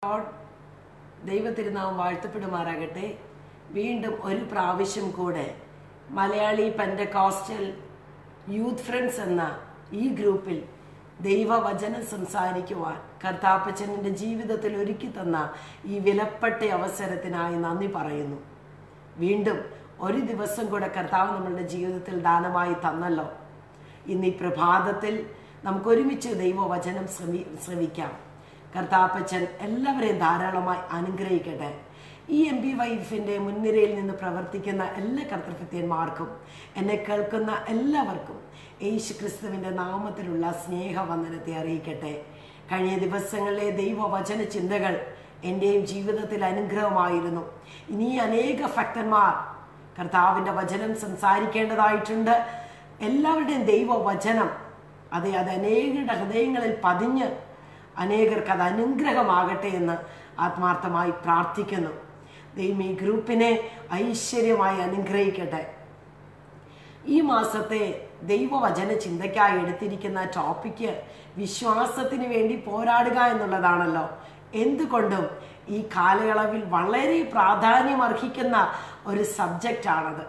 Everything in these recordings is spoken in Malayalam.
ലോർഡ് ദൈവത്തിരുനാമം വാഴ്ത്തപ്പെടുമാറാകട്ടെ വീണ്ടും ഒരു പ്രാവശ്യം കൂടെ മലയാളി പെൻഡകോസ്റ്റൽ യൂത്ത് ഫ്രണ്ട്സ് എന്ന ഈ ഗ്രൂപ്പിൽ ദൈവവചനം സംസാരിക്കുവാൻ കർത്താപ്പച്ചൻ്റെ ജീവിതത്തിൽ ഒരുക്കി തന്ന ഈ വിലപ്പെട്ട അവസരത്തിനായി നന്ദി പറയുന്നു വീണ്ടും ഒരു ദിവസം കൂടെ കർത്താവ് നമ്മളുടെ ജീവിതത്തിൽ ദാനമായി തന്നല്ലോ ഇന്ന് ഈ പ്രഭാതത്തിൽ നമുക്ക് ഒരുമിച്ച് ദൈവവചനം ശ്രമി ശ്രമിക്കാം കർത്താപ്പച്ചൻ എല്ലാവരെയും ധാരാളമായി അനുഗ്രഹിക്കട്ടെ ഈ എം പി വൈഫിൻ്റെ മുൻനിരയിൽ നിന്ന് പ്രവർത്തിക്കുന്ന എല്ലാ കർത്തൃഭൃത്യന്മാർക്കും എന്നെ കേൾക്കുന്ന എല്ലാവർക്കും യേശു ക്രിസ്തുവിൻ്റെ നാമത്തിലുള്ള സ്നേഹവന്ദനത്തെ അറിയിക്കട്ടെ കഴിഞ്ഞ ദിവസങ്ങളിലെ ദൈവവചന ചിന്തകൾ എൻ്റെയും ജീവിതത്തിൽ അനുഗ്രഹമായിരുന്നു ഇനി അനേക ഭക്തന്മാർ കർത്താവിൻ്റെ വചനം സംസാരിക്കേണ്ടതായിട്ടുണ്ട് എല്ലാവരുടെയും ദൈവവചനം അതെ അത് അനേകരുടെ ഹൃദയങ്ങളിൽ പതിഞ്ഞ് അനേകർക്ക് അത് അനുഗ്രഹമാകട്ടെ എന്ന് ആത്മാർത്ഥമായി പ്രാർത്ഥിക്കുന്നു ദൈവം ഈ ഗ്രൂപ്പിനെ ഐശ്വര്യമായി അനുഗ്രഹിക്കട്ടെ ഈ മാസത്തെ ദൈവവചന ചിന്തയ്ക്കായി എടുത്തിരിക്കുന്ന ടോപ്പിക്ക് വിശ്വാസത്തിന് വേണ്ടി പോരാടുക എന്നുള്ളതാണല്ലോ എന്തുകൊണ്ടും ഈ കാലയളവിൽ വളരെ പ്രാധാന്യം അർഹിക്കുന്ന ഒരു സബ്ജക്റ്റ് ആണത്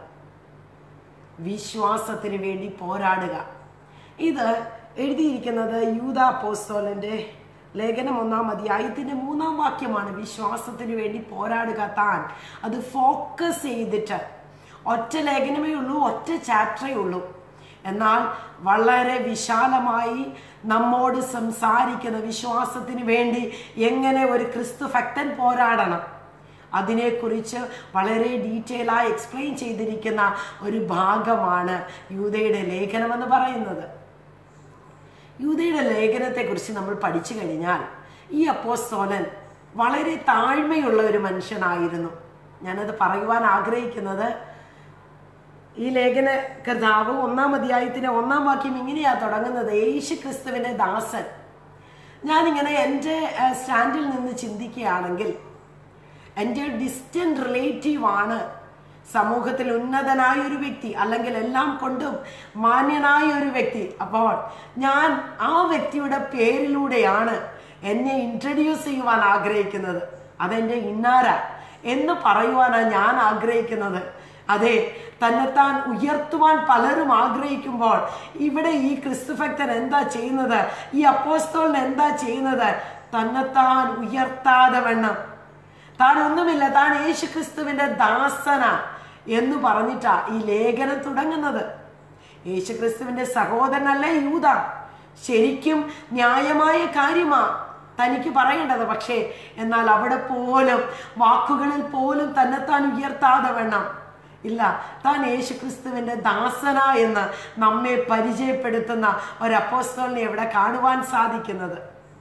വിശ്വാസത്തിന് വേണ്ടി പോരാടുക ഇത് എഴുതിയിരിക്കുന്നത് യൂത പോസ്തോലന്റെ ലേഖനം ഒന്നാം അധ്യായത്തിന്റെ മൂന്നാം വാക്യമാണ് വിശ്വാസത്തിന് വേണ്ടി പോരാടുക താൻ അത് ഫോക്കസ് ചെയ്തിട്ട് ഒറ്റ ലേഖനമേ ഉള്ളൂ ഒറ്റ ചാപ്റ്ററേ ഉള്ളൂ എന്നാൽ വളരെ വിശാലമായി നമ്മോട് സംസാരിക്കുന്ന വിശ്വാസത്തിന് വേണ്ടി എങ്ങനെ ഒരു ക്രിസ്തു ഭക്തൻ പോരാടണം അതിനെക്കുറിച്ച് വളരെ ഡീറ്റെയിൽ ആയി എക്സ്പ്ലെയിൻ ചെയ്തിരിക്കുന്ന ഒരു ഭാഗമാണ് യൂതയുടെ ലേഖനം എന്ന് പറയുന്നത് യൂതയുടെ ലേഖനത്തെക്കുറിച്ച് നമ്മൾ പഠിച്ചു കഴിഞ്ഞാൽ ഈ അപ്പോസ്തോലൻ വളരെ താഴ്മയുള്ള ഒരു മനുഷ്യനായിരുന്നു ഞാനത് പറയുവാൻ ആഗ്രഹിക്കുന്നത് ഈ ലേഖന കർത്താവ് ഒന്നാം അധ്യായത്തിന്റെ ഒന്നാം വാക്യം ഇങ്ങനെയാ തുടങ്ങുന്നത് യേശു ക്രിസ്തുവിന്റെ ദാസൻ ഞാനിങ്ങനെ എൻ്റെ സ്റ്റാൻഡിൽ നിന്ന് ചിന്തിക്കുകയാണെങ്കിൽ എൻ്റെ ഡിസ്റ്റന്റ് റിലേറ്റീവ് ആണ് സമൂഹത്തിൽ ഉന്നതനായ ഒരു വ്യക്തി അല്ലെങ്കിൽ എല്ലാം കൊണ്ടും മാന്യനായ ഒരു വ്യക്തി അപ്പോൾ ഞാൻ ആ വ്യക്തിയുടെ പേരിലൂടെയാണ് എന്നെ ഇൻട്രൊഡ്യൂസ് ചെയ്യുവാൻ ആഗ്രഹിക്കുന്നത് അതെൻ്റെ ഇന്നാര എന്ന് പറയുവാനാണ് ഞാൻ ആഗ്രഹിക്കുന്നത് അതെ തന്നെത്താൻ ഉയർത്തുവാൻ പലരും ആഗ്രഹിക്കുമ്പോൾ ഇവിടെ ഈ ക്രിസ്തുഭക്തൻ എന്താ ചെയ്യുന്നത് ഈ അപ്പോസ്തോളിന് എന്താ ചെയ്യുന്നത് തന്നെത്താൻ ഉയർത്താതെ വേണം താൻ ഒന്നുമില്ല താൻ യേശു ക്രിസ്തുവിന്റെ ദാസന എന്ന് പറഞ്ഞിട്ടാ ഈ ലേഖനം തുടങ്ങുന്നത് യേശു ക്രിസ്തുവിന്റെ സഹോദരനല്ലേ യൂത ശരിക്കും ന്യായമായ കാര്യമാ തനിക്ക് പറയേണ്ടത് പക്ഷേ എന്നാൽ അവിടെ പോലും വാക്കുകളിൽ പോലും തന്നെത്താൻ ഉയർത്താതെ വേണം ഇല്ല താൻ യേശു ക്രിസ്തുവിന്റെ ദാസന എന്ന് നമ്മെ പരിചയപ്പെടുത്തുന്ന ഒരു അപ്പോസ്തോലിനെ എവിടെ കാണുവാൻ സാധിക്കുന്നത്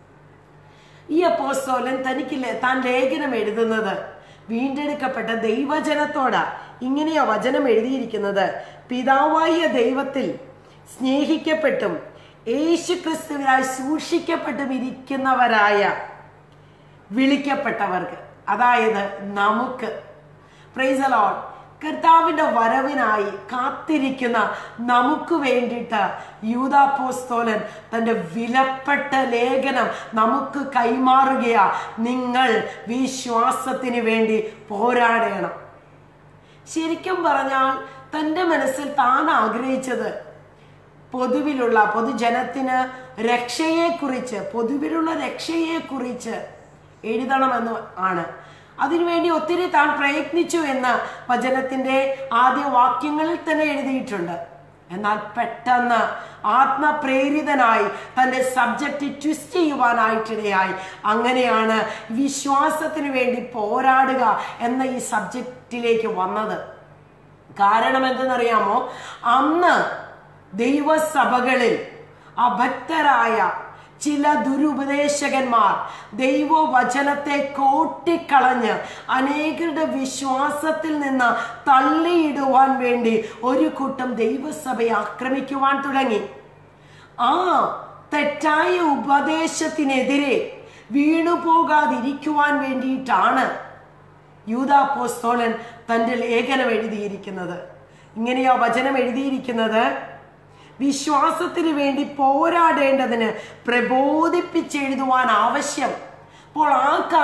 ഈ അപ്പോസ്തോലൻ തനിക്ക് താൻ ലേഖനം എഴുതുന്നത് വീണ്ടെടുക്കപ്പെട്ട ദൈവജനത്തോടാ ഇങ്ങനെയാ വചനം എഴുതിയിരിക്കുന്നത് പിതാവായ ദൈവത്തിൽ സ്നേഹിക്കപ്പെട്ടും യേശു ക്രിസ്തുവിനായി സൂക്ഷിക്കപ്പെട്ടും ഇരിക്കുന്നവരായ വിളിക്കപ്പെട്ടവർക്ക് അതായത് നമുക്ക് പ്രൈസലോൺ കർത്താവിന്റെ വരവിനായി കാത്തിരിക്കുന്ന നമുക്ക് വേണ്ടിയിട്ട് യൂതാപ്പോസ്തോലൻ തന്റെ വിലപ്പെട്ട ലേഖനം നമുക്ക് കൈമാറുകയാ നിങ്ങൾ വിശ്വാസത്തിന് വേണ്ടി പോരാടണം ശരിക്കും പറഞ്ഞാൽ തൻ്റെ മനസ്സിൽ താൻ ആഗ്രഹിച്ചത് പൊതുവിലുള്ള പൊതുജനത്തിന് രക്ഷയെക്കുറിച്ച് പൊതുവിലുള്ള രക്ഷയെക്കുറിച്ച് എഴുതണമെന്ന് ആണ് അതിനുവേണ്ടി ഒത്തിരി താൻ പ്രയത്നിച്ചു എന്ന് വചനത്തിന്റെ ആദ്യ വാക്യങ്ങളിൽ തന്നെ എഴുതിയിട്ടുണ്ട് എന്നാൽ പെട്ടെന്ന് ആത്മപ്രേരിതനായി തന്റെ സബ്ജക്റ്റ് ട്വിസ്റ്റ് ചെയ്യുവാനായിട്ടിടയായി അങ്ങനെയാണ് വിശ്വാസത്തിന് വേണ്ടി പോരാടുക എന്ന ഈ സബ്ജക്റ്റിലേക്ക് വന്നത് കാരണം എന്തെന്നറിയാമോ അന്ന് ദൈവസഭകളിൽ അഭക്തരായ ചില ദുരുപദേശകന്മാർ ദൈവവചനത്തെ കോട്ടിക്കളഞ്ഞ് അനേകരുടെ വിശ്വാസത്തിൽ നിന്ന് തള്ളിയിടുവാൻ വേണ്ടി ഒരു കൂട്ടം ദൈവസഭയെ ആക്രമിക്കുവാൻ തുടങ്ങി ആ തെറ്റായ ഉപദേശത്തിനെതിരെ വീണുപോകാതിരിക്കുവാൻ വേണ്ടിയിട്ടാണ് യൂതാപ്പോസ്തോലൻ തൻ്റെ ലേഖനം എഴുതിയിരിക്കുന്നത് ഇങ്ങനെയാ വചനം എഴുതിയിരിക്കുന്നത് വിശ്വാസത്തിന് വേണ്ടി പോരാടേണ്ടതിന് പ്രബോധിപ്പിച്ചെഴുതുവാൻ ആവശ്യം അപ്പോൾ ആ കാല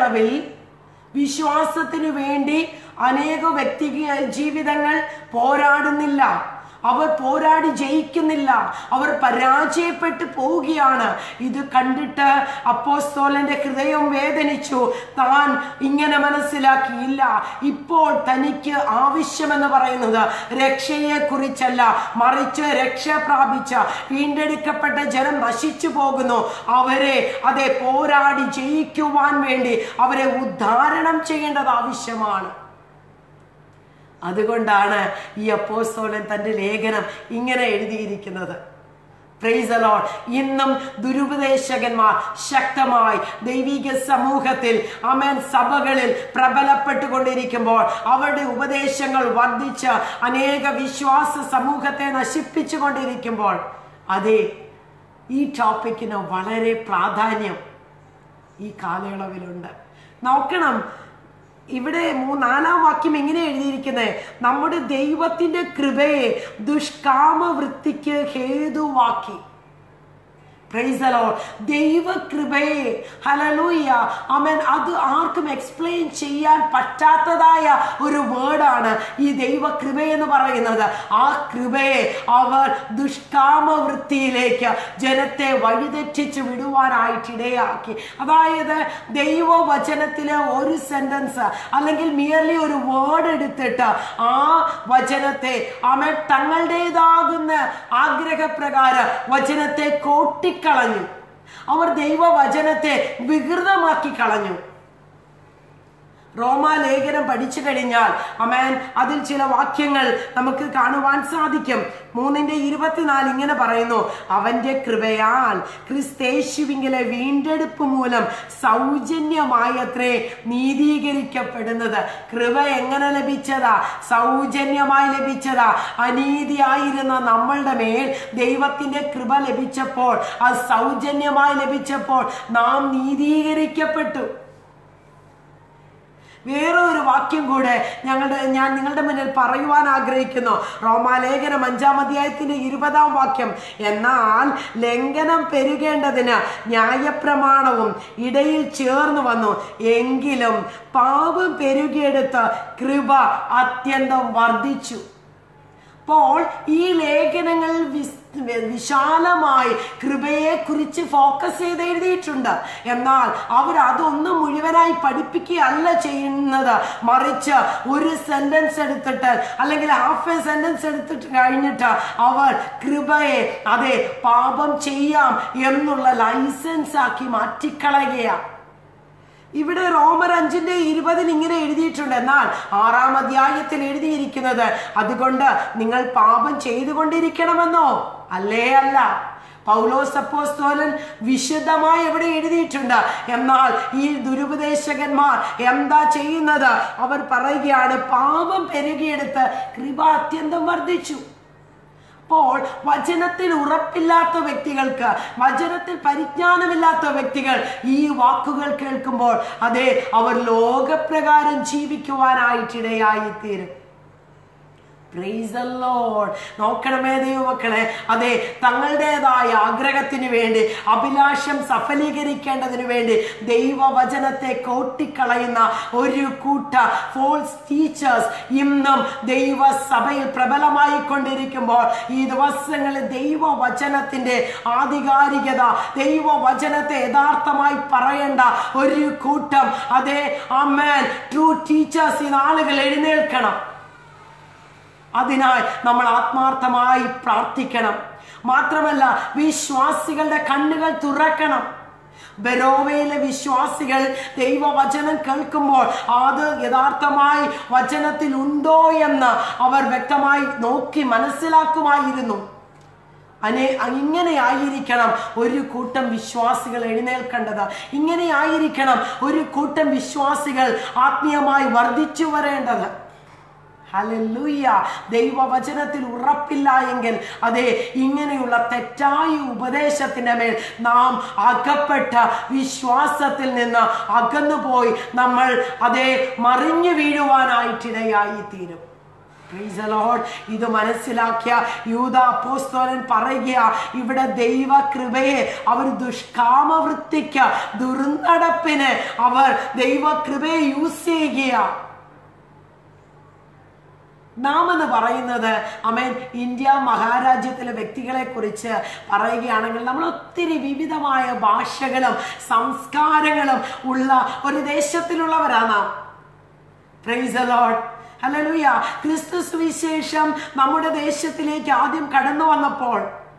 കാലയളവിൽ വിശ്വാസത്തിനു വേണ്ടി അനേക വ്യക്തി ജീവിതങ്ങൾ പോരാടുന്നില്ല അവർ പോരാടി ജയിക്കുന്നില്ല അവർ പരാജയപ്പെട്ടു പോവുകയാണ് ഇത് കണ്ടിട്ട് അപ്പോസ്തോലന്റെ ഹൃദയം വേദനിച്ചു താൻ ഇങ്ങനെ മനസ്സിലാക്കിയില്ല ഇപ്പോൾ തനിക്ക് ആവശ്യമെന്ന് പറയുന്നത് രക്ഷയെ കുറിച്ചല്ല മറിച്ച് രക്ഷ പ്രാപിച്ച വീണ്ടെടുക്കപ്പെട്ട ജനം നശിച്ചു പോകുന്നു അവരെ അതെ പോരാടി ജയിക്കുവാൻ വേണ്ടി അവരെ ഉദ്ധാരണം ചെയ്യേണ്ടത് ആവശ്യമാണ് അതുകൊണ്ടാണ് ഈ അപ്പോസ്തോലൻ തന്റെ ലേഖനം ഇങ്ങനെ എഴുതിയിരിക്കുന്നത് Praise the Lord. ഇന്നും ദുരുപദേശകന്മാർ ശക്തമായി ദൈവിക സമൂഹത്തിൽ അമേൻ സഭകളിൽ പ്രബലപ്പെട്ടുകൊണ്ടിരിക്കുമ്പോൾ അവരുടെ ഉപദേശങ്ങൾ വർദ്ധിച്ച് അനേക വിശ്വാസ സമൂഹത്തെ നശിപ്പിച്ചു കൊണ്ടിരിക്കുമ്പോൾ അതെ ഈ ടോപ്പിക്കിന് വളരെ പ്രാധാന്യം ഈ കാലയളവിലുണ്ട് നോക്കണം ഇവിടെ മൂ- നാലാം വാക്യം എങ്ങനെ എഴുതിയിരിക്കുന്നത് നമ്മുടെ ദൈവത്തിന്റെ കൃപയെ ദുഷ്കാമ വൃത്തിക്ക് ഹേതുവാക്കി Praise the Lord. ദൈവകൃപയെ ഹലലൂയ അമൻ അത് ആർക്കും എക്സ്പ്ലെയിൻ ചെയ്യാൻ പറ്റാത്തതായ ഒരു വേർഡാണ് ഈ ദൈവകൃപ എന്ന് പറയുന്നത് ആ കൃപയെ അവർ ദുഷ്കാമ വൃത്തിയിലേക്ക് ജനത്തെ വഴിതെറ്റിച്ച് വിടുവാനായിട്ട് ഇടയാക്കി അതായത് ദൈവവചനത്തിലെ ഒരു സെന്റൻസ് അല്ലെങ്കിൽ മിയർലി ഒരു വേർഡ് എടുത്തിട്ട് ആ വചനത്തെ അവൻ തങ്ങളുടേതാകുന്ന ആഗ്രഹപ്രകാരം വചനത്തെ കോട്ടിക്കളഞ്ഞു അവർ ദൈവവചനത്തെ വികൃതമാക്കി കളഞ്ഞു റോമാലേഖനം പഠിച്ചു കഴിഞ്ഞാൽ അമേൻ അതിൽ ചില വാക്യങ്ങൾ നമുക്ക് കാണുവാൻ സാധിക്കും മൂന്നിന്റെ ഇരുപത്തിനാല് ഇങ്ങനെ പറയുന്നു അവന്റെ കൃപയാൽ ക്രിസ്തേശുവിങ്കിലെ വീണ്ടെടുപ്പ് മൂലം സൗജന്യമായത്രേ നീതീകരിക്കപ്പെടുന്നത് കൃപ എങ്ങനെ ലഭിച്ചതാ സൗജന്യമായി ലഭിച്ചതാ അനീതിയായിരുന്ന നമ്മളുടെ മേൽ ദൈവത്തിന്റെ കൃപ ലഭിച്ചപ്പോൾ അത് സൗജന്യമായി ലഭിച്ചപ്പോൾ നാം നീതീകരിക്കപ്പെട്ടു വേറെ ഒരു വാക്യം കൂടെ ഞങ്ങളുടെ ഞാൻ നിങ്ങളുടെ മുന്നിൽ പറയുവാൻ ആഗ്രഹിക്കുന്നു റോമാലേഖനം അഞ്ചാം അധ്യായത്തിന്റെ ഇരുപതാം വാക്യം എന്നാൽ ലംഘനം പെരുകേണ്ടതിന് ന്യായപ്രമാണവും ഇടയിൽ ചേർന്ന് വന്നു എങ്കിലും പാപം പെരുകിയെടുത്ത് കൃപ അത്യന്തം വർദ്ധിച്ചു അപ്പോൾ ഈ ലേഖനങ്ങൾ വിസ് വിശാലമായി കൃപയെ കുറിച്ച് ഫോക്കസ് ചെയ്ത് എഴുതിയിട്ടുണ്ട് എന്നാൽ അവർ അതൊന്നും മുഴുവനായി പഠിപ്പിക്കുകയല്ല ചെയ്യുന്നത് മറിച്ച് ഒരു സെന്റൻസ് എടുത്തിട്ട് അല്ലെങ്കിൽ ഹാഫ് എ സെന്റൻസ് എടുത്തിട്ട് കഴിഞ്ഞിട്ട് അവർ കൃപയെ അതെ പാപം ചെയ്യാം എന്നുള്ള ലൈസൻസ് ആക്കി മാറ്റിക്കളയുകയാണ് ഇവിടെ റോമർ അഞ്ചിന്റെ ഇരുപതിൽ ഇങ്ങനെ എഴുതിയിട്ടുണ്ട് എന്നാൽ ആറാം അധ്യായത്തിൽ എഴുതിയിരിക്കുന്നത് അതുകൊണ്ട് നിങ്ങൾ പാപം ചെയ്തുകൊണ്ടിരിക്കണമെന്നോ അല്ലേ അല്ല പൗലോസ് അപ്പോസ്തോലൻ വിശുദ്ധമായി എവിടെ എഴുതിയിട്ടുണ്ട് എന്നാൽ ഈ ദുരുപദേശകന്മാർ എന്താ ചെയ്യുന്നത് അവർ പറയുകയാണ് പാപം പെരുകിയെടുത്ത് കൃപ അത്യന്തം വർദ്ധിച്ചു അപ്പോൾ വചനത്തിൽ ഉറപ്പില്ലാത്ത വ്യക്തികൾക്ക് വചനത്തിൽ പരിജ്ഞാനമില്ലാത്ത വ്യക്തികൾ ഈ വാക്കുകൾ കേൾക്കുമ്പോൾ അതെ അവർ ലോകപ്രകാരം ജീവിക്കുവാനായിട്ടിടയായിത്തീരും Praise the Lord. നോക്കണമേ ദൈവമക്കളെ അതെ തങ്ങളുടേതായ ആഗ്രഹത്തിന് വേണ്ടി അഭിലാഷം സഫലീകരിക്കേണ്ടതിന് വേണ്ടി ദൈവവചനത്തെ കോട്ടിക്കളയുന്ന ഒരു കൂട്ട ഫോൾസ് ടീച്ചേഴ്സ് ഇന്നും ദൈവസഭയിൽ പ്രബലമായി കൊണ്ടിരിക്കുമ്പോൾ ഈ ദിവസങ്ങളിൽ ദൈവവചനത്തിന്റെ ആധികാരികത ദൈവവചനത്തെ യഥാർത്ഥമായി പറയേണ്ട ഒരു കൂട്ടം അതെ അമ്മൻ ട്രൂ ടീച്ചേഴ്സ് ഈ നാളുകൾ എഴുന്നേൽക്കണം അതിനായി നമ്മൾ ആത്മാർത്ഥമായി പ്രാർത്ഥിക്കണം മാത്രമല്ല വിശ്വാസികളുടെ കണ്ണുകൾ തുറക്കണം ബരോവയിലെ വിശ്വാസികൾ ദൈവവചനം കേൾക്കുമ്പോൾ അത് യഥാർത്ഥമായി വചനത്തിൽ ഉണ്ടോ എന്ന് അവർ വ്യക്തമായി നോക്കി മനസ്സിലാക്കുമായിരുന്നു അനെ ഇങ്ങനെ ആയിരിക്കണം ഒരു കൂട്ടം വിശ്വാസികൾ എഴുന്നേൽക്കേണ്ടത് ഇങ്ങനെ ആയിരിക്കണം ഒരു കൂട്ടം വിശ്വാസികൾ ആത്മീയമായി വർദ്ധിച്ചു വരേണ്ടത് ഹലല്ലൂയ ദൈവവചനത്തിൽ ഉറപ്പില്ല എങ്കിൽ അതെ ഇങ്ങനെയുള്ള തെറ്റായ ഉപദേശത്തിന്റെ മേൽ നാം അകപ്പെട്ട വിശ്വാസത്തിൽ നിന്ന് അകന്നുപോയി നമ്മൾ അതെ മറിഞ്ഞു വീഴുവാനായിട്ടിടയായി തീരും Praise the Lord. ഇത് മനസ്സിലാക്കിയ യൂത അപ്പോസ്തോലൻ പറയുക ഇവിടെ ദൈവ കൃപയെ അവർ ദുഷ്കാമവൃത്തിക്ക് ദുർനടപ്പിന് അവർ ദൈവ കൃപയെ യൂസ് ചെയ്യുക നാം എന്ന് പറയുന്നത് അമേൻ ഇന്ത്യ മഹാരാജ്യത്തിലെ വ്യക്തികളെ കുറിച്ച് പറയുകയാണെങ്കിൽ നമ്മൾ ഒത്തിരി വിവിധമായ ഭാഷകളും സംസ്കാരങ്ങളും ഉള്ള ഒരു ദേശത്തിലുള്ളവരാണ് നാം പ്രൈസ് ലോഡ് ഹല്ലേലൂയ ക്രിസ്തു സുവിശേഷം നമ്മുടെ ദേശത്തിലേക്ക് ആദ്യം കടന്നു വന്നപ്പോൾ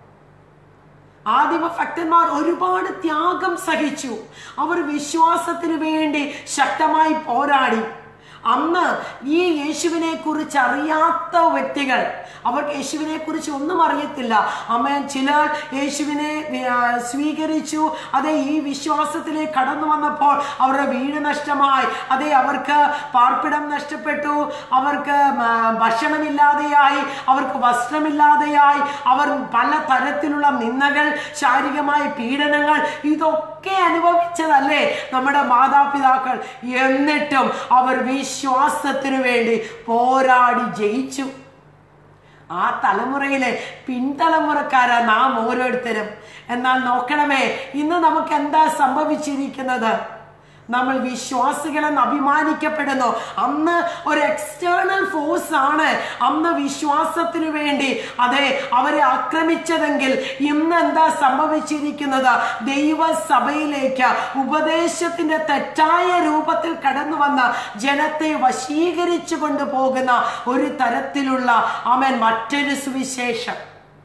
ആദിമ ഭക്തന്മാർ ഒരുപാട് ത്യാഗം സഹിച്ചു അവർ വിശ്വാസത്തിന് വേണ്ടി ശക്തമായി പോരാടി അന്ന് ഈ യേശുവിനെ കുറിച്ച് അറിയാത്ത വ്യക്തികൾ അവർക്ക് യേശുവിനെ കുറിച്ച് ഒന്നും അറിയത്തില്ല അമ്മ ചിലർ യേശുവിനെ ആ, സ്വീകരിച്ചു അതെ ഈ വിശ്വാസത്തിലേക്ക് കടന്നു വന്നപ്പോൾ അവരുടെ വീട് നഷ്ടമായി അതെ അവർക്ക് പാർപ്പിടം നഷ്ടപ്പെട്ടു അവർക്ക് ആ, ഭക്ഷണമില്ലാതെയായി അവർക്ക് വസ്ത്രമില്ലാതെയായി അവർ പല തരത്തിലുള്ള നിന്ദകൾ ശാരീരികമായ പീഡനങ്ങൾ ഇതൊക്കെ അനുഭവിച്ചതല്ലേ നമ്മുടെ മാതാപിതാക്കൾ എന്നിട്ടും അവർ വിശ്വാസത്തിനു വേണ്ടി പോരാടി ജയിച്ചു ആ തലമുറയിലെ പിൻതലമുറക്കാരാ നാം ഓരോരുത്തരും എന്നാൽ നോക്കണമേ ഇന്ന് നമുക്ക് എന്താ സംഭവിച്ചിരിക്കുന്നത് നമ്മൾ വിശ്വാസികളെന്ന് അഭിമാനിക്കപ്പെടുന്നു അന്ന് ഒരു എക്സ്റ്റേണൽ ഫോഴ്സ് ആണ് അന്ന് വിശ്വാസത്തിനു വേണ്ടി അതെ അവരെ ആക്രമിച്ചതെങ്കിൽ ഇന്ന് എന്താ സംഭവിച്ചിരിക്കുന്നത് ദൈവസഭയിലേക്ക് ഉപദേശത്തിന്റെ തെറ്റായ രൂപത്തിൽ കടന്നു വന്ന ജനത്തെ വശീകരിച്ചു കൊണ്ടുപോകുന്ന ഒരു തരത്തിലുള്ള അവൻ മറ്റൊരു സുവിശേഷം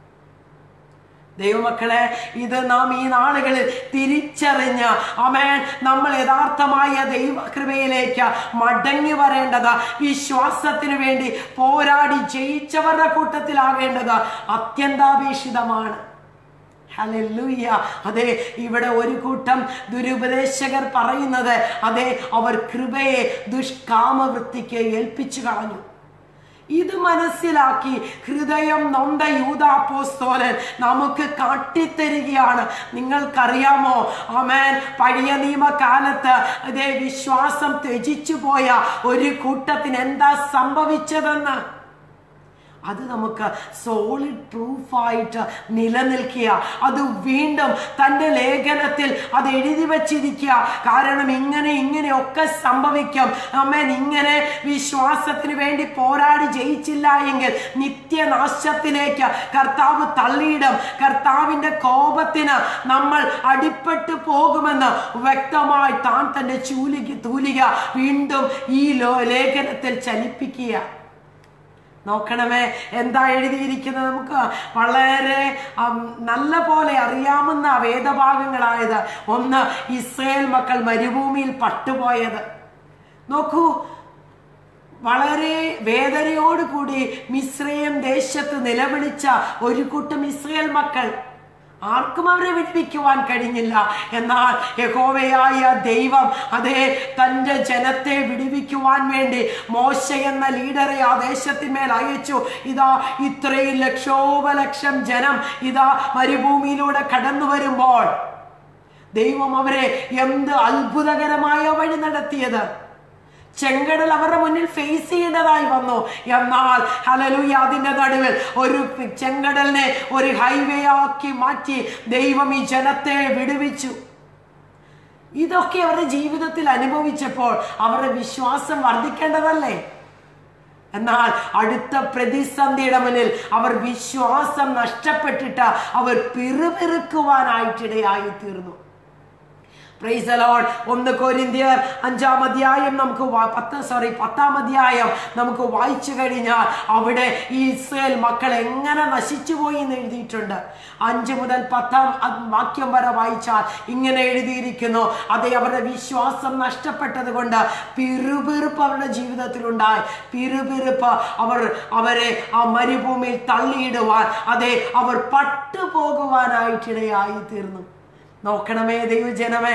ദൈവമക്കളെ ഇത് നാം ഈ നാളുകളിൽ തിരിച്ചറിഞ്ഞ് അമേൻ നമ്മൾ യഥാർത്ഥമായ ദൈവകൃപയിലേക്ക് മടങ്ങി വരേണ്ടത് വിശ്വാസത്തിനു വേണ്ടി പോരാടി ജയിച്ചവരുടെ കൂട്ടത്തിലാകേണ്ടത് അത്യന്താപേക്ഷിതമാണ് ഹല്ലേലൂയ അതെ ഇവിടെ ഒരു കൂട്ടം ദുരുപദേശകർ പറയുന്നത് അതെ അവർ കൃപയെ ദുഷ്കാമവൃത്തിക്ക് ഏൽപ്പിച്ചു കളഞ്ഞു ഇത് മനസ്സിലാക്കി ഹൃദയം നൊന്ത യൂതാപ്പോസ്തോലൻ നമുക്ക് കാട്ടിത്തരികയാണ് നിങ്ങൾക്കറിയാമോ അമേൻ പഴയ നിയമകാലത്ത് അതേ വിശ്വാസം ത്യജിച്ചു പോയ ഒരു കൂട്ടത്തിന് എന്താ സംഭവിച്ചതെന്ന് അത് നമുക്ക് സോളിഡ് പ്രൂഫായിട്ട് നിലനിൽക്കുക അത് വീണ്ടും തൻ്റെ ലേഖനത്തിൽ അത് എഴുതി വച്ചിരിക്കുക കാരണം ഇങ്ങനെ ഇങ്ങനെയൊക്കെ സംഭവിക്കും അമ്മേൻ ഇങ്ങനെ വിശ്വാസത്തിന് വേണ്ടി പോരാടി ജയിച്ചില്ല എങ്കിൽ നിത്യനാശത്തിലേക്ക് കർത്താവ് തള്ളിയിടും കർത്താവിൻ്റെ കോപത്തിന് നമ്മൾ അടിപ്പെട്ടു പോകുമെന്ന് വ്യക്തമായി താൻ തൻ്റെ ചൂലിക തൂലിക വീണ്ടും ഈ ലോ ലേഖനത്തിൽ ചലിപ്പിക്കുക നോക്കണമേ എന്താ എഴുതിയിരിക്കുന്നത് നമുക്ക് വളരെ ഉം, നല്ല പോലെ അറിയാവുന്ന വേദഭാഗങ്ങളായത് ഒന്ന് ഇസ്രയേൽ മക്കൾ മരുഭൂമിയിൽ പട്ടുപോയത് നോക്കൂ വളരെ വേദനയോടുകൂടി മിശ്രയം ദേശത്ത് നിലവിളിച്ച ഒരു കൂട്ടം ഇസ്രയേൽ മക്കൾ ആർക്കും അവരെ വിടുവിക്കുവാൻ കഴിഞ്ഞില്ല എന്നാൽ യഹോവയായ ദൈവം അതേ തൻ്റെ ജനത്തെ വിടുവിക്കുവാൻ വേണ്ടി മോശ എന്ന ലീഡറെ ആ ദേശത്തിന്മേൽ അയച്ചു ഇതാ ഇത്രയും ലക്ഷോപലക്ഷം ജനം ഇതാ മരുഭൂമിയിലൂടെ കടന്നു വരുമ്പോൾ ദൈവം അവരെ എന്ത് അത്ഭുതകരമായ വഴി നടത്തിയത് ചെങ്കടൽ അവരുടെ മുന്നിൽ ഫേസ് ചെയ്യേണ്ടതായി വന്നു എന്നാൽ ഹലലുയ അതിന്റെ നടുവിൽ ഒരു ചെങ്കടലിനെ ഒരു ഹൈവേ ആക്കി മാറ്റി ദൈവം ഈ ജനത്തെ വിടുവിച്ചു ഇതൊക്കെ അവരുടെ ജീവിതത്തിൽ അനുഭവിച്ചപ്പോൾ അവരുടെ വിശ്വാസം വർദ്ധിക്കേണ്ടതല്ലേ എന്നാൽ അടുത്ത പ്രതിസന്ധിയുടെ മുന്നിൽ അവർ വിശ്വാസം നഷ്ടപ്പെട്ടിട്ട് അവർ പിറുപിറുക്കുവാനായിട്ടിടയായി തീർന്നു പ്രൈസ് the Lord. ഒന്ന് കൊരിന്ത്യർ അഞ്ചാം അധ്യായം നമുക്ക് വാ- പത്ത് സോറി പത്താം അധ്യായം നമുക്ക് വായിച്ചു കഴിഞ്ഞാൽ അവിടെ ഈ ഇസ്രായേൽ മക്കൾ എങ്ങനെ നശിച്ചു പോയി എന്ന് എഴുതിയിട്ടുണ്ട് അഞ്ച് മുതൽ പത്താം അ- വാക്യം വരെ വായിച്ചാൽ ഇങ്ങനെ എഴുതിയിരിക്കുന്നു അതെ അവരുടെ വിശ്വാസം നഷ്ടപ്പെട്ടത് കൊണ്ട് പിറുപിറുപ്പ് അവരുടെ ജീവിതത്തിലുണ്ടായി പിറുപിറുപ്പ് അവർ അവരെ ആ മരുഭൂമിയിൽ തള്ളിയിടുവാൻ അതെ അവർ പട്ടുപോകുവാനായിട്ടിടയായി തീർന്നു നോക്കണമേ ദൈവജനമേ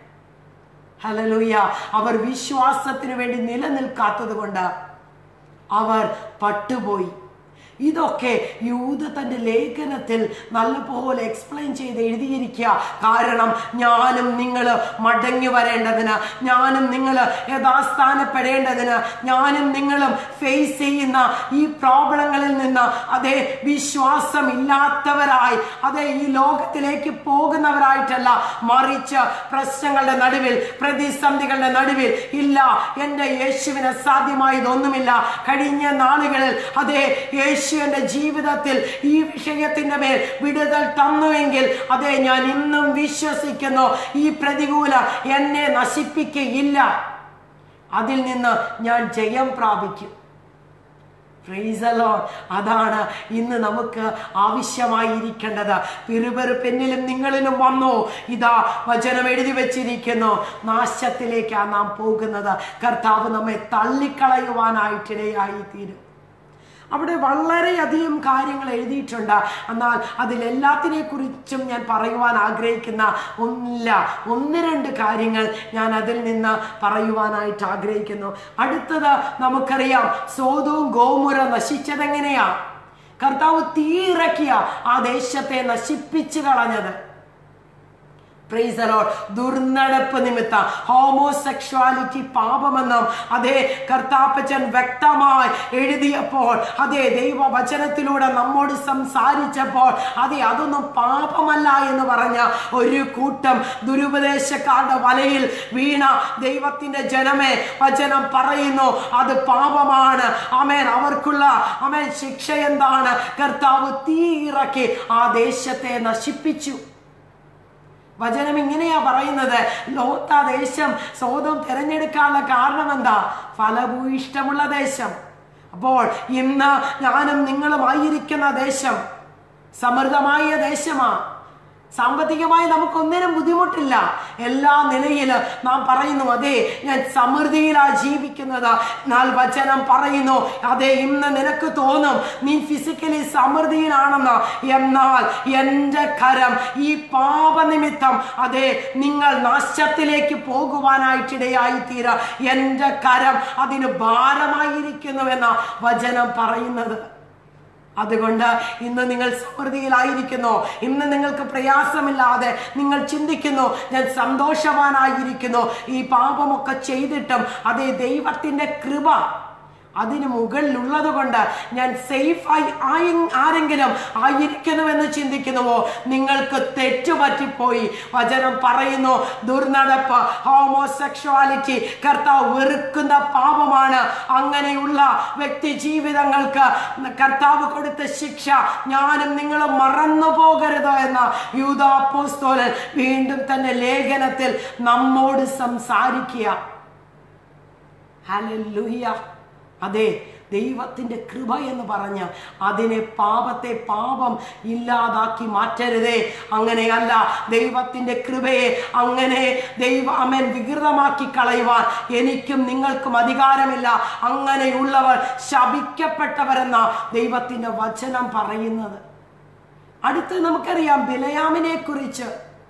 ഹലലൂയ അവർ വിശ്വാസത്തിന് വേണ്ടി നിലനിൽക്കാത്തത് കൊണ്ട് അവർ പട്ടുപോയി ഇതൊക്കെ യൂത തന്റെ ലേഖനത്തിൽ നല്ലപോലെ എക്സ്പ്ലെയിൻ ചെയ്ത് എഴുതിയിരിക്കുക കാരണം ഞാനും നിങ്ങൾ മടങ്ങി വരേണ്ടതിന് ഞാനും നിങ്ങൾ യഥാസ്ഥാനപ്പെടേണ്ടതിന് ഞാനും നിങ്ങളും ഫേസ് ചെയ്യുന്ന ഈ പ്രോബ്ലങ്ങളിൽ നിന്ന് അതേ വിശ്വാസമില്ലാത്തവരായി അതേ ഈ ലോകത്തിലേക്ക് പോകുന്നവരായിട്ടല്ല മറിച്ച് പ്രശ്നങ്ങളുടെ നടുവിൽ പ്രതിസന്ധികളുടെ നടുവിൽ ഇല്ല എൻ്റെ യേശുവിന് സാധ്യമായതൊന്നുമില്ല കഴിഞ്ഞ നാളുകളിൽ അതേ യേശു എൻ്റെ ജീവിതത്തിൽ ഈ വിഷയത്തിന്റെ മേൽ വിടുതൽ തന്നുവെങ്കിൽ അതേ ഞാൻ ഇന്നും വിശ്വസിക്കുന്നു ഈ പ്രതികൂല എന്നെ നശിപ്പിക്കുകയില്ല അതിൽ നിന്ന് ഞാൻ ജയം പ്രാപിക്കും Praise the Lord. അതാണ് ഇന്ന് നമുക്ക് ആവശ്യമായിരിക്കേണ്ടത് പിറുപെറുപ്പെന്നിലും നിങ്ങളിലും വന്നു ഇതാ വചനം എഴുതി വെച്ചിരിക്കുന്നു നാശത്തിലേക്കാണ് നാം പോകുന്നത് കർത്താവ് നമ്മെ തള്ളിക്കളയുവാനായിട്ടിടയായി തീരും അവിടെ വളരെയധികം കാര്യങ്ങൾ എഴുതിയിട്ടുണ്ട് എന്നാൽ അതിലെല്ലാത്തിനെ കുറിച്ചും ഞാൻ പറയുവാൻ ആഗ്രഹിക്കുന്ന ഒന്നില്ല ഒന്ന് രണ്ട് കാര്യങ്ങൾ ഞാൻ അതിൽ നിന്ന് പറയുവാനായിട്ട് ആഗ്രഹിക്കുന്നു അടുത്തത് നമുക്കറിയാം സോതവും ഗോമുര നശിച്ചതെങ്ങനെയാ കർത്താവ് തീയിറക്കിയ ആ ദേശത്തെ നശിപ്പിച്ചു കളഞ്ഞത് Praise the Lord. ദുർനടപ്പ് നിമിത്തം ഹോമോസെക്ഷുവാലിറ്റി പാപമെന്നും അതേ കർത്താപ്പച്ചൻ വ്യക്തമായി എഴുതിയപ്പോൾ അതേ ദൈവവചനത്തിലൂടെ നമ്മോട് സംസാരിച്ചപ്പോൾ അതെ അതൊന്നും പാപമല്ല എന്ന് പറഞ്ഞ ഒരു കൂട്ടം ദുരുപദേശക്കാരുടെ വലയിൽ വീണ ദൈവത്തിന്റെ ജനമേ വചനം പറയുന്നു അത് പാപമാണ് അമേൻ അവർക്കുള്ള അമേൻ ശിക്ഷ എന്താണ് കർത്താവ് തീ ഇറക്കി ആ ദേശത്തെ നശിപ്പിച്ചു വചനം ഇങ്ങനെയാ പറയുന്നത് ലോത്ത ദേശം സ്വതം തിരഞ്ഞെടുക്കാനുള്ള കാരണം എന്താ ഫലഭൂയിഷ്ടമുള്ള ദേശം അപ്പോൾ ഇന്ന് ഞാനും നിങ്ങളുമായിരിക്കുന്ന ദേശം സമൃദ്ധമായ ദേശമാ സാമ്പത്തികമായി നമുക്കൊന്നിനും ബുദ്ധിമുട്ടില്ല എല്ലാ നിലയിലും നാം പറയുന്നു അതെ ഞാൻ സമൃദ്ധിയിലാ ജീവിക്കുന്നത് എന്നാൽ വചനം പറയുന്നു അതെ ഇന്ന് നിനക്ക് തോന്നും നീ ഫിസിക്കലി സമൃദ്ധിയിലാണെന്ന് എന്നാൽ എൻ്റെ കരം ഈ പാപനിമിത്തം അതെ നിങ്ങൾ നാശത്തിലേക്ക് പോകുവാനായിട്ടിടയായി തീര എൻ്റെ കരം അതിന് ഭാരമായിരിക്കുന്നുവെന്ന വചനം പറയുന്നത് അതുകൊണ്ട് ഇന്ന് നിങ്ങൾ സമൃദ്ധിയിലായിരിക്കുന്നു ഇന്ന് നിങ്ങൾക്ക് പ്രയാസമില്ലാതെ നിങ്ങൾ ചിന്തിക്കുന്നു ഞാൻ സന്തോഷവാനായിരിക്കുന്നു ഈ പാപമൊക്കെ ചെയ്തിട്ടും അതേ ദൈവത്തിന്റെ കൃപ അതിന് മുകളിലുള്ളത് കൊണ്ട് ഞാൻ സേഫായി ആയി ആരെങ്കിലും ആയിരിക്കുന്നുവെന്ന് ചിന്തിക്കുന്നുവോ നിങ്ങൾക്ക് തെറ്റുപറ്റിപ്പോയി വചനം പറയുന്നു ദുർനടപ്പ് ഹോമോസെക്ഷുവാലിറ്റി കർത്താവ് വെറുക്കുന്ന പാപമാണ് അങ്ങനെയുള്ള വ്യക്തി ജീവിതങ്ങൾക്ക് കർത്താവ് കൊടുത്ത ശിക്ഷ ഞാനും നിങ്ങളും മറന്നു പോകരുത് എന്ന യൂതാപ്പോസ്തോലൻ വീണ്ടും തന്നെ ലേഖനത്തിൽ നമ്മോട് സംസാരിക്കുക ഹല്ലേലൂയ അതെ ദൈവത്തിന്റെ കൃപ എന്ന് പറഞ്ഞ് അതിനെ പാപത്തെ പാപം ഇല്ലാതാക്കി മാറ്റരുതേ അങ്ങനെയല്ല ദൈവത്തിന്റെ കൃപയെ അങ്ങനെ ദൈവ അമൻ വികൃതമാക്കി കളയുവാൻ എനിക്കും നിങ്ങൾക്കും അധികാരമില്ല അങ്ങനെയുള്ളവർ ശപിക്കപ്പെട്ടവരെന്ന ദൈവത്തിന്റെ വചനം പറയുന്നത് അടുത്ത് നമുക്കറിയാം ബിലയാമിനെ കുറിച്ച്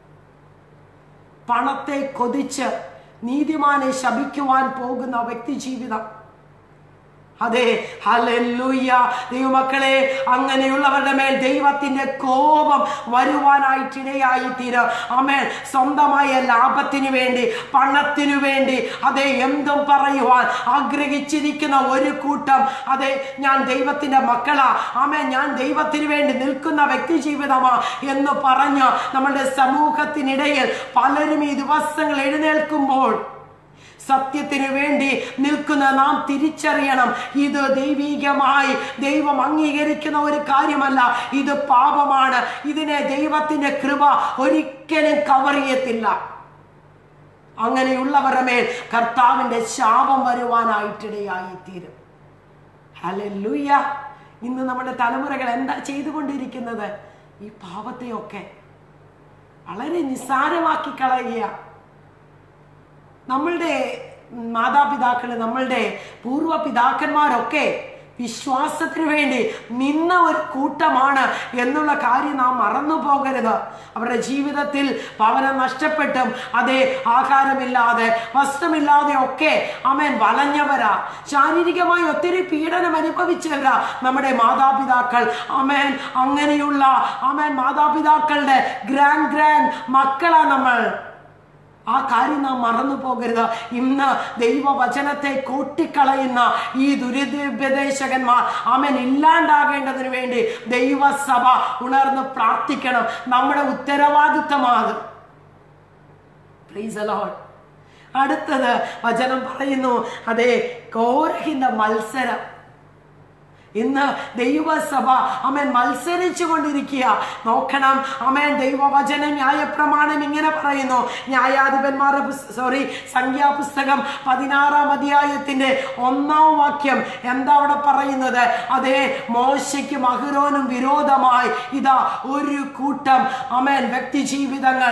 പണത്തെ കൊതിച്ച് നീതിമാനെ ശപിക്കുവാൻ പോകുന്ന വ്യക്തി ജീവിതം അതെ ഹല്ലേലൂയ ദൈവമക്കളെ അങ്ങനെയുള്ളവരുടെ മേൽ ദൈവത്തിന്റെ കോപം വരുവാനായിട്ടിടയായി തീരും അമേൻ സ്വന്തമായ ലാഭത്തിനു വേണ്ടി പണത്തിനു വേണ്ടി അതെ എന്തും പറയുവാൻ ആഗ്രഹിച്ചിരിക്കുന്ന ഒരു കൂട്ടം അതെ ഞാൻ ദൈവത്തിന്റെ മക്കളാ അമേൻ ഞാൻ ദൈവത്തിന് വേണ്ടി നിൽക്കുന്ന വ്യക്തി ജീവിതമാ എന്ന് പറഞ്ഞ് നമ്മളുടെ സമൂഹത്തിനിടയിൽ പലരും ഈ ദിവസങ്ങൾ എഴുന്നേൽക്കുമ്പോൾ സത്യത്തിനു വേണ്ടി നിൽക്കുന്ന നാം തിരിച്ചറിയണം ഇത് ദൈവീകമായി ദൈവം അംഗീകരിക്കുന്ന ഒരു കാര്യമല്ല ഇത് പാപമാണ് ഇതിനെ ദൈവത്തിന്റെ കൃപ ഒരിക്കലും കവർ ചെയ്യത്തില്ല അങ്ങനെയുള്ളവരുടെ മേൽ കർത്താവിന്റെ ശാപം വരുവാനായിട്ടിടയായി തീരും ഹല്ലേലൂയ ഇന്ന് നമ്മുടെ തലമുറകൾ എന്താ ചെയ്തുകൊണ്ടിരിക്കുന്നത് ഈ പാപത്തെയൊക്കെ വളരെ നിസ്സാരമാക്കി കളയുക നമ്മളുടെ മാതാപിതാക്കൾ നമ്മളുടെ പൂർവ്വ പിതാക്കന്മാരൊക്കെ വിശ്വാസത്തിന് വേണ്ടി നിന്ന ഒരു കൂട്ടമാണ് എന്നുള്ള കാര്യം നാം മറന്നു പോകരുത് അവരുടെ ജീവിതത്തിൽ ഭവനം നഷ്ടപ്പെട്ടും അതേ ആഹാരമില്ലാതെ വസ്ത്രമില്ലാതെ ഒക്കെ അമേൻ വലഞ്ഞവരാ ശാരീരികമായി ഒത്തിരി പീഡനം അനുഭവിച്ചവരാ നമ്മുടെ മാതാപിതാക്കൾ അമേൻ അങ്ങനെയുള്ള അമേൻ മാതാപിതാക്കളുടെ ഗ്രാൻഡ് ഗ്രാൻഡ് മക്കളാ നമ്മൾ ആ കാര്യം നാം മറന്നു പോകരുത് ഇന്ന് ദൈവവചനത്തെ കൂട്ടിക്കളയുന്ന ഈ ദുരിതോപദേശകന്മാർ അവൻ ഇല്ലാണ്ടാകേണ്ടതിന് വേണ്ടി ദൈവസഭ ഉണർന്ന് പ്രാർത്ഥിക്കണം നമ്മുടെ ഉത്തരവാദിത്തമാണ് Praise the Lord. അടുത്തത് വചനം പറയുന്നു അതെ കോരഹിന്റെ മത്സരം ഇന്ന് ദൈവസഭ അമൻ മത്സരിച്ചു കൊണ്ടിരിക്കുക നോക്കണം അമേൻ ദൈവവചന ന്യായപ്രമാണം ഇങ്ങനെ പറയുന്നു ന്യായാധിപന്മാരുടെ സോറി സംഖ്യാപുസ്തകം പതിനാറാം അധ്യായത്തിന്റെ ഒന്നാം വാക്യം എന്താ അവിടെ പറയുന്നത് അതേ മോശയ്ക്കും അഹുരോനും വിരോധമായി ഇതാ ഒരു കൂട്ടം അമേൻ വ്യക്തി ജീവിതങ്ങൾ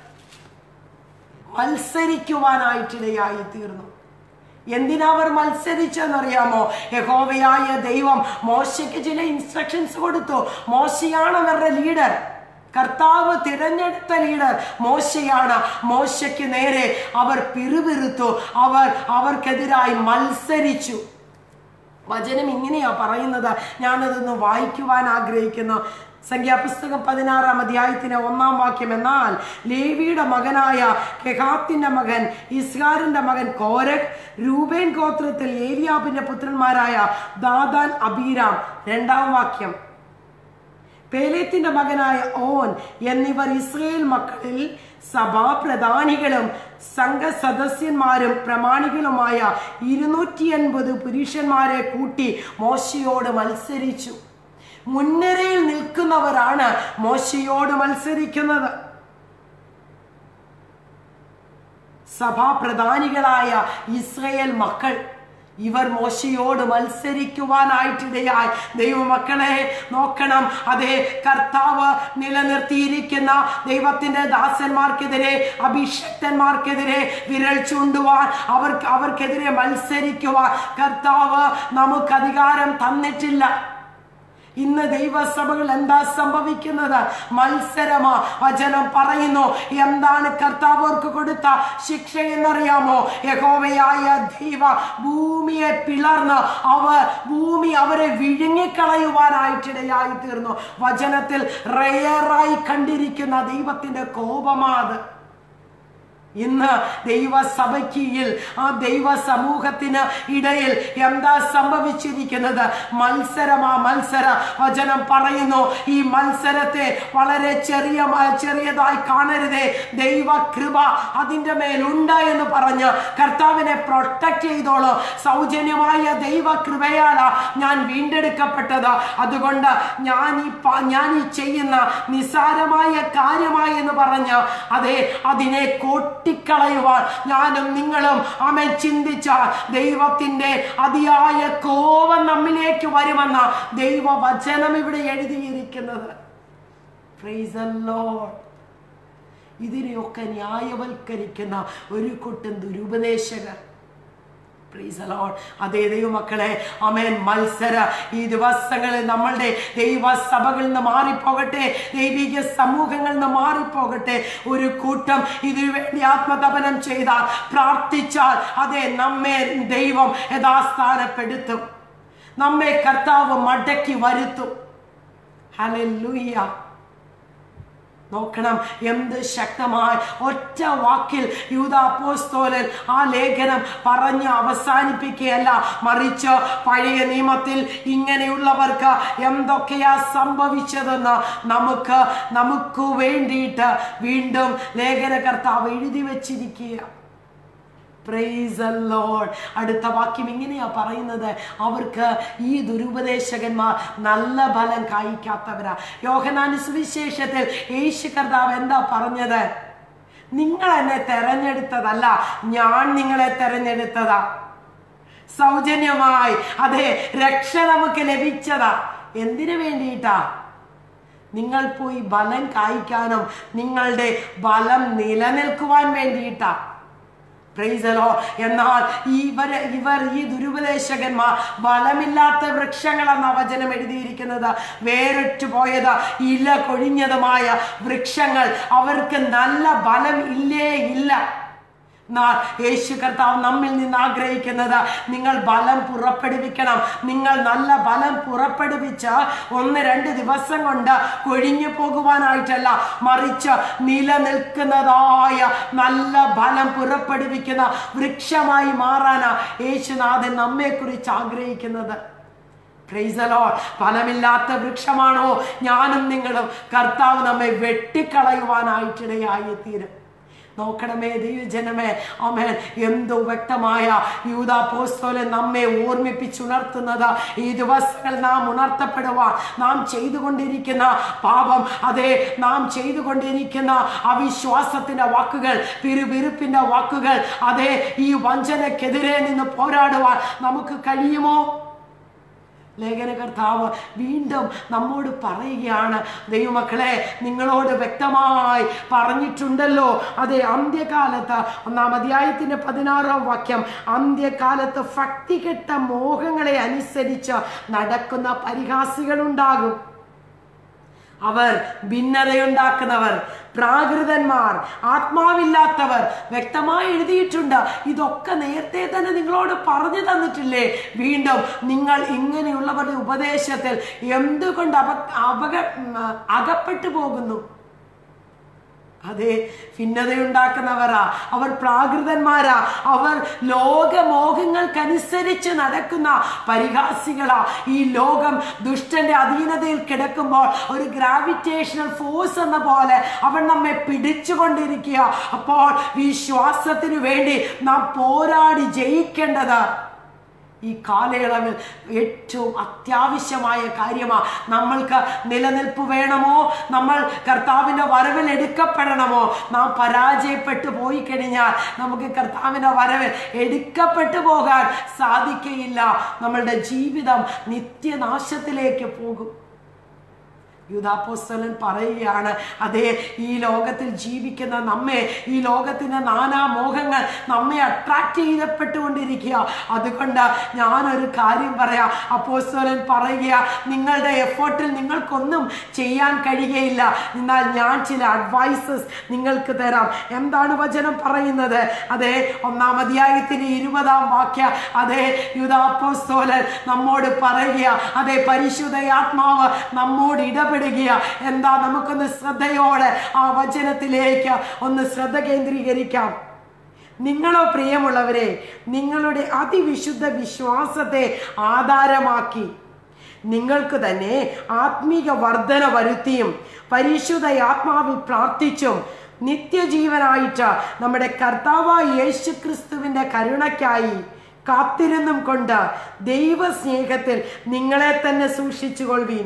മത്സരിക്കുവാനായിട്ടിടയായി തീർന്നു എന്തിനാ അവർ മത്സരിച്ചെന്നറിയാമോ യഹോവയായ ദൈവം മോശയ്ക്ക് ചില ഇൻസ്ട്രക്ഷൻസ് കൊടുത്തു മോശയാണ് അവരുടെ ലീഡർ കർത്താവ് തിരഞ്ഞെടുത്ത ലീഡർ മോശയാണ് മോശയ്ക്ക് നേരെ അവർ പിറുപിറുത്തു അവർ അവർക്കെതിരായി മത്സരിച്ചു വചനം ഇങ്ങനെയാ പറയുന്നത് ഞാനതൊന്ന് വായിക്കുവാൻ ആഗ്രഹിക്കുന്നു സംഖ്യാപുസ്തകം പതിനാറാം അധ്യായത്തിന് ഒന്നാം വാക്യം എന്നാൽ ലേവിയുടെ മകനായ കെഹാത്തിന്റെ മകൻ ഇസ്ഹാറിന്റെ മകൻ കോരക് രൂപേൻ ഗോത്രത്തിൽ ഏലിയാബിന്റെ പുത്രന്മാരായ ദാദാൻ അബീരാം രണ്ടാം വാക്യം പേലേത്തിന്റെ മകനായ ഓൻ എന്നിവർ ഇസ്രയേൽ മക്കളിൽ സഭാപ്രധാനികളും സംഘ സദസ്യന്മാരും പ്രമാണികളുമായ ഇരുന്നൂറ്റി എൺപത് പുരുഷന്മാരെ കൂട്ടി മോശയോട് മത്സരിച്ചു മുൻനിരയിൽ നിൽക്കുന്നവരാണ് മോശയോട് മത്സരിക്കുന്നത് സഭാപ്രധാനികളായ ഇസ്രയേൽ മക്കൾ ഇവർ മോശയോട് മത്സരിക്കുവാനായിട്ടിടയായി ദൈവമക്കളെ നോക്കണം അതേ കർത്താവ് നിലനിർത്തിയിരിക്കുന്ന ദൈവത്തിന്റെ ദാസന്മാർക്കെതിരെ അഭിഷക്തന്മാർക്കെതിരെ വിരൽ ചൂണ്ടുവാൻ അവർക്ക് അവർക്കെതിരെ മത്സരിക്കുവാൻ കർത്താവ് നമുക്ക് അധികാരം തന്നിട്ടില്ല ഇന്ന് ദൈവസഭകൾ എന്താ സംഭവിക്കുന്നത് മത്സരമാ വചനം പറയുന്നു എന്താണ് കർത്താവ് അവർക്ക് കൊടുത്ത ശിക്ഷ എന്നറിയാമോ യഹോവയായ ദൈവ ഭൂമിയെ പിളർന്ന് അവർ ഭൂമി അവരെ വിഴുങ്ങിക്കളയുവാനായിട്ടിടയായി തീർന്നു വചനത്തിൽ റെയറായി കണ്ടിരിക്കുന്ന ദൈവത്തിന്റെ കോപമാത് ഇന്ന് ദൈവസഭയ്ക്കീയിൽ ആ ദൈവ സമൂഹത്തിന് ഇടയിൽ എന്താ സംഭവിച്ചിരിക്കുന്നത് മത്സരമാ മത്സര വചനം പറയുന്നു ഈ മത്സരത്തെ വളരെ ചെറിയ ചെറിയതായി കാണരുതേ ദൈവ കൃപ അതിൻ്റെ മേലുണ്ട് എന്ന് പറഞ്ഞ് കർത്താവിനെ പ്രൊട്ടക്ട് ചെയ്തോളൂ സൗജന്യമായ ദൈവ കൃപയാലാ ഞാൻ വീണ്ടെടുക്കപ്പെട്ടത് അതുകൊണ്ട് ഞാൻ ഈ പ- ഞാൻ ഈ ചെയ്യുന്ന നിസാരമായ കാര്യമായി എന്ന് പറഞ്ഞ് അതെ അതിനെ കൊട്ടിക്കളയുവാൻ ഞാനും നിങ്ങളും അമൻ ചിന്തിച്ച ദൈവത്തിന്റെ അതിയായ കോപം നമ്മിലേക്ക് വരുമെന്ന ദൈവവചനം ഇവിടെ എഴുതിയിരിക്കുന്നത് Praise the Lord. ഇതിനെയൊക്കെ ന്യായവൽക്കരിക്കുന്ന ഒരു കൂട്ടം ദുരുപദേശകർ Praise the Lord. അതേ ദൈവമക്കളെ അമേൻ മത്സര ഈ ദിവസങ്ങളിൽ നമ്മളുടെ ദൈവസഭകളിൽ നിന്ന് മാറിപ്പോകട്ടെ ദൈവിക സമൂഹങ്ങളിൽ നിന്ന് മാറിപ്പോകട്ടെ ഒരു കൂട്ടം ഇതിനു വേണ്ടി ആത്മതപനം ചെയ്താൽ പ്രാർത്ഥിച്ചാൽ അതെ നമ്മെ ദൈവം യഥാസ്ഥാനപ്പെടുത്തും നമ്മെ കർത്താവ് മടക്കി വരുത്തും ഹല്ലേലൂയ നോക്കണം എന്ത് ശക്തമായി ഒറ്റ വാക്കിൽ യൂത അപ്പോസ്തോലൻ ആ ലേഖനം പറഞ്ഞ് അവസാനിപ്പിക്കുകയല്ല മറിച്ച് പഴയ നിയമത്തിൽ ഇങ്ങനെയുള്ളവർക്ക് എന്തൊക്കെയാ സംഭവിച്ചതെന്ന് നമുക്ക് നമുക്ക് വേണ്ടിയിട്ട് വീണ്ടും ലേഖനകർത്താവ് എഴുതി വച്ചിരിക്കുക Praise the Lord. അടുത്ത വാക്യം ഇങ്ങനെയാ പറയുന്നത് അവർക്ക് ഈ ദുരുപദേശകന്മാർ നല്ല ഫലം കായ്ക്കാത്തവരാ യോഹനാന് സുവിശേഷത്തിൽ യേശു കർത്താവ് എന്താ പറഞ്ഞത് നിങ്ങൾ എന്നെ തെരഞ്ഞെടുത്തതല്ല ഞാൻ നിങ്ങളെ തെരഞ്ഞെടുത്തതാ സൗജന്യമായി അതെ രക്ഷ നമുക്ക് ലഭിച്ചതാ എന്തിനു വേണ്ടിയിട്ടാ നിങ്ങൾ പോയി ബലം കായ്ക്കാനും നിങ്ങളുടെ ബലം നിലനിൽക്കുവാൻ വേണ്ടിയിട്ടാ പ്രൈസലോ എന്നാൽ ഇവര് ഇവർ ഈ ദുരുപദേശകന്മാർ ബലമില്ലാത്ത വൃക്ഷങ്ങളെന്ന വചനം എഴുതിയിരിക്കുന്നത് വേറിട്ടു പോയത് ഇല കൊഴിഞ്ഞതുമായ വൃക്ഷങ്ങൾ അവർക്ക് നല്ല ബലം ഇല്ലേ ഇല്ല എന്നാൽ യേശു കർത്താവ് നമ്മിൽ നിന്ന് ആഗ്രഹിക്കുന്നത് നിങ്ങൾ ബലം പുറപ്പെടുവിക്കണം നിങ്ങൾ നല്ല ബലം പുറപ്പെടുവിച്ച് ഒന്ന് രണ്ട് ദിവസം കൊണ്ട് കൊഴിഞ്ഞു പോകുവാനായിട്ടല്ല മറിച്ച് നിലനിൽക്കുന്നതായ നല്ല ബലം പുറപ്പെടുവിക്കുന്ന വൃക്ഷമായി മാറാനാ യേശുനാഥൻ നമ്മെക്കുറിച്ച് ആഗ്രഹിക്കുന്നത് പ്രൈസലോ ഫലമില്ലാത്ത വൃക്ഷമാണോ ഞാനും നിങ്ങളും കർത്താവ് നമ്മെ വെട്ടിക്കളയുവാനായിട്ടിടയായി തീരും നോക്കണമേ ദൈവജനമേ അമേൻ എന്തോ വ്യക്തമായ യൂതാപോസ്തോലെ നമ്മെ ഓർമ്മിപ്പിച്ചുണർത്തുന്നത് ഈ ദിവസങ്ങൾ നാം ഉണർത്തപ്പെടുവാൻ നാം ചെയ്തുകൊണ്ടിരിക്കുന്ന പാപം അതെ നാം ചെയ്തുകൊണ്ടിരിക്കുന്ന അവിശ്വാസത്തിന്റെ വാക്കുകൾ പിറുപിറുപ്പിന്റെ വാക്കുകൾ അതെ ഈ വഞ്ചനക്കെതിരെ നിന്ന് പോരാടുവാൻ നമുക്ക് കഴിയുമോ ലേഖനകർത്താവ് വീണ്ടും നമ്മോട് പറയുകയാണ് ദൈവമക്കളെ നിങ്ങളോട് വ്യക്തമായി പറഞ്ഞിട്ടുണ്ടല്ലോ അതെ അന്ത്യകാലത്ത് ഒന്നാം അധ്യായത്തിന്റെ പതിനാറാം വാക്യം അന്ത്യകാലത്ത് ഭക്തികെട്ട മോഹങ്ങളെ അനുസരിച്ച് നടക്കുന്ന പരിഹാസികളുണ്ടാകും അവർ ഭിന്നതയുണ്ടാക്കുന്നവർ പ്രാകൃതന്മാർ ആത്മാവില്ലാത്തവർ വ്യക്തമായി എഴുതിയിട്ടുണ്ട് ഇതൊക്കെ നേരത്തെ തന്നെ നിങ്ങളോട് പറഞ്ഞു തന്നിട്ടില്ലേ വീണ്ടും നിങ്ങൾ ഇങ്ങനെയുള്ളവരുടെ ഉപദേശത്തിൽ എന്തുകൊണ്ട് അപ അപക ഉം, അകപ്പെട്ടു പോകുന്നു അതെ ഭിന്നതയുണ്ടാക്കുന്നവരാ അവർ പ്രാകൃതന്മാരാ അവർ ലോകമോഹങ്ങൾക്കനുസരിച്ച് നടക്കുന്ന പരിഹാസികളാ ഈ ലോകം ദുഷ്ടന്റെ അധീനതയിൽ കിടക്കുമ്പോൾ ഒരു ഗ്രാവിറ്റേഷണൽ ഫോഴ്സ് എന്ന പോലെ അവൻ നമ്മെ പിടിച്ചുകൊണ്ടിരിക്കുക അപ്പോൾ വിശ്വാസത്തിനു വേണ്ടി നാം പോരാടി ജയിക്കേണ്ടത് ഈ കാലയളവിൽ ഏറ്റവും അത്യാവശ്യമായ കാര്യമാണ് നമ്മൾക്ക് നിലനിൽപ്പ് വേണമോ നമ്മൾ കർത്താവിൻ്റെ വരവിൽ എടുക്കപ്പെടണമോ നാം പരാജയപ്പെട്ടു പോയി കഴിഞ്ഞാൽ നമുക്ക് കർത്താവിൻ്റെ വരവിൽ എടുക്കപ്പെട്ടു പോകാൻ സാധിക്കയില്ല നമ്മളുടെ ജീവിതം നിത്യനാശത്തിലേക്ക് പോകും യുധാപ്പോസ്തലൻ പറയുകയാണ് അതേ ഈ ലോകത്തിൽ ജീവിക്കുന്ന നമ്മെ ഈ ലോകത്തിന്റെ നാനാ മോഹങ്ങൾ നമ്മെ അട്രാക്ട് ചെയ്യപ്പെട്ടുകൊണ്ടിരിക്കുക അതുകൊണ്ട് ഞാനൊരു കാര്യം പറയാം അപ്പോസ്തലൻ പറയുക നിങ്ങളുടെ എഫേർട്ടിൽ നിങ്ങൾക്കൊന്നും ചെയ്യാൻ കഴിയുകയില്ല എന്നാൽ ഞാൻ ചില അഡ്വൈസസ് നിങ്ങൾക്ക് തരാം എന്താണ് വചനം പറയുന്നത് അതെ ഒന്നാം അധ്യായത്തിന് ഇരുപതാം വാക്യ അതെ യുധാപ്പോസ്തോലൻ നമ്മോട് പറയുക അതെ പരിശുദ്ധയാത്മാവ് നമ്മോട് ഇടപെടുക എന്താ നമുക്കൊന്ന് ശ്രദ്ധയോടെ ആ വചനത്തിലേക്ക് ഒന്ന് ശ്രദ്ധ കേന്ദ്രീകരിക്കാം നിങ്ങളോ പ്രിയമുള്ളവരെ നിങ്ങളുടെ അതിവിശുദ്ധ വിശ്വാസത്തെ ആധാരമാക്കി നിങ്ങൾക്ക് തന്നെ ആത്മീക വർധന വരുത്തിയും പരിശുദ്ധ ആത്മാവിൽ പ്രാർത്ഥിച്ചും നിത്യജീവനായിട്ട് നമ്മുടെ കർത്താവായ യേശു ക്രിസ്തുവിൻ്റെ കരുണയ്ക്കായി കാത്തിരുന്നും കൊണ്ട് ദൈവസ്നേഹത്തിൽ നിങ്ങളെ തന്നെ സൂക്ഷിച്ചുകൊള്ളുവീൻ